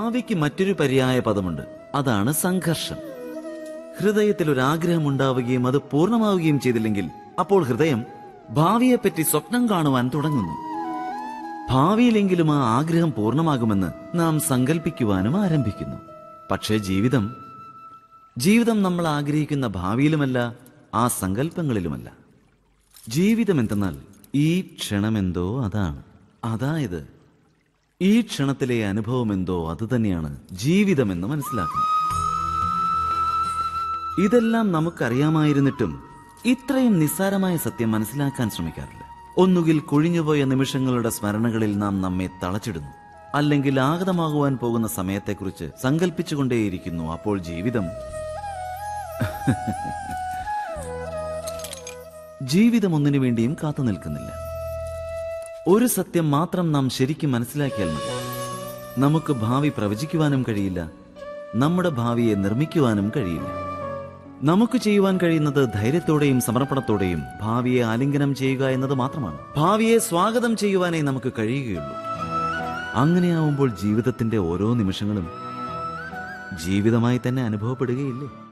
ഭാവിക്ക് മറ്റൊരു പര്യായ പദമുണ്ട് അതാണ് സംഘർഷം ഹൃദയത്തിൽ ഒരു ആഗ്രഹം ഉണ്ടാവുകയും അത് പൂർണ്ണമാവുകയും ചെയ്തില്ലെങ്കിൽ അപ്പോൾ ഹൃദയം ഭാവിയെപ്പറ്റി സ്വപ്നം കാണുവാൻ തുടങ്ങുന്നു ഭാവിയിലെങ്കിലും ആ ആഗ്രഹം പൂർണ്ണമാകുമെന്ന് നാം സങ്കല്പിക്കുവാനും ആരംഭിക്കുന്നു പക്ഷേ ജീവിതം ജീവിതം നമ്മൾ ആഗ്രഹിക്കുന്ന ഭാവിയിലുമല്ല ആ സങ്കല്പങ്ങളിലുമല്ല ജീവിതം എന്തെന്നാൽ ഈ ക്ഷണമെന്തോ അതാണ് അതായത് ഈ ക്ഷണത്തിലെ അനുഭവം എന്തോ അതുതന്നെയാണ് ജീവിതമെന്ന് മനസ്സിലാക്കണം ഇതെല്ലാം നമുക്കറിയാമായിരുന്നിട്ടും ഇത്രയും നിസ്സാരമായ സത്യം മനസ്സിലാക്കാൻ ശ്രമിക്കാറില്ല ഒന്നുകിൽ കൊഴിഞ്ഞുപോയ നിമിഷങ്ങളുടെ സ്മരണകളിൽ നാം നമ്മെ തളച്ചിടുന്നു അല്ലെങ്കിൽ ആഗതമാകുവാൻ പോകുന്ന സമയത്തെക്കുറിച്ച് സങ്കല്പിച്ചുകൊണ്ടേയിരിക്കുന്നു അപ്പോൾ ജീവിതം ജീവിതം ഒന്നിനു വേണ്ടിയും കാത്തു നിൽക്കുന്നില്ല ഒരു സത്യം മാത്രം നാം ശരിക്കും മനസ്സിലാക്കിയാൽ മതി നമുക്ക് ഭാവി പ്രവചിക്കുവാനും കഴിയില്ല നമ്മുടെ ഭാവിയെ നിർമ്മിക്കുവാനും കഴിയില്ല നമുക്ക് ചെയ്യുവാൻ കഴിയുന്നത് ധൈര്യത്തോടെയും സമർപ്പണത്തോടെയും ഭാവിയെ ആലിംഗനം ചെയ്യുക എന്നത് മാത്രമാണ് ഭാവിയെ സ്വാഗതം ചെയ്യുവാനേ നമുക്ക് കഴിയുകയുള്ളൂ അങ്ങനെയാവുമ്പോൾ ജീവിതത്തിന്റെ ഓരോ നിമിഷങ്ങളും ജീവിതമായി തന്നെ അനുഭവപ്പെടുകയില്ലേ